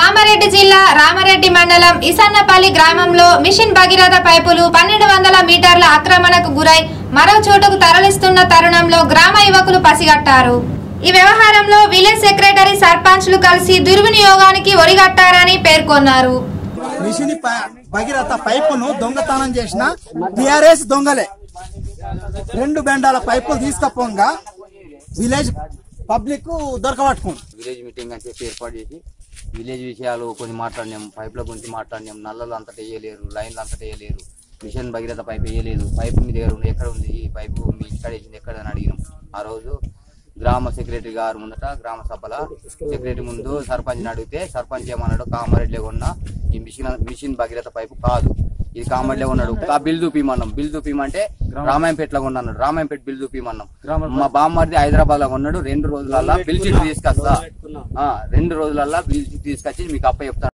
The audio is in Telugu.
కామారెడ్డి జిల్లా రామారెడ్డి మండలం ఇసన్నపల్లి గ్రామంలో మిషన్ భగీరథ పైపులు పన్నెండు వందల మీటర్ల ఆక్రమణకు గురై మరో చోటుకు తరలిస్తున్న తరుణంలో గ్రామ యువకులు పసిగట్టారు ఈ వ్యవహారంలో విలేజ్ సెక్రటరీ సర్పంచ్లు కలిసి దుర్వినియోగానికి ఒడిగట్టారని పేర్కొన్నారు మిషన్ ప- భగీరథ పైపును దొంగతనం చేసిన టిఆర్ఎస్ దొంగలే రెండు బెండాల పైపులు తీసుకపోగా విలేజ్ పబ్లిక్ దొరకబట్టుకుంది విలేజ్ మీటింగ్ అని చెప్పి ఏర్పాటు చేసి విలేజ్ విషయాలు కొన్ని మాట్లాడినాం పైపుల గురించి మాట్లాడినాం నల్లలు అంతటా వేయలేరు లైన్లు అంతటా వేయలేరు మిషన్ భగీరథ పైప్ వేయలేదు పైపు మీ దగ్గర ఉంది ఎక్కడ ఉంది ఈ పైపు మీ ఇక్కడ వేసింది ఎక్కడ అని అడిగినాం ఆ రోజు గ్రామ సెక్రటరీ గారు ముందట గ్రామ సభల సెక్రటరీ ముందు సర్పంచ్ని అడిగితే సర్పంచ్ ఏమన్నాడు కామారెడ్డిలో ఉన్న ఈ మిషన్ మిషన్ భగీరథ పైపు కాదు ఇది కామారెడ్డిలో ఉన్నాడు ఆ బిల్ చూపిమన్నాం బిల్ చూపిమంటే రామాయంపేటలో ఉన్నాడు రామాయంపేట బిల్ చూపిమన్నాం మా బామ్మర్ది హైదరాబాద్ లో ఉన్నాడు రెండు రోజులల్లా బిల్ షీట్ తీసుకొస్తా ఆ, రెండు రోజులల్లా బిల్ షీట్ తీసుకొచ్చి మీకు అప్ప చెప్తాను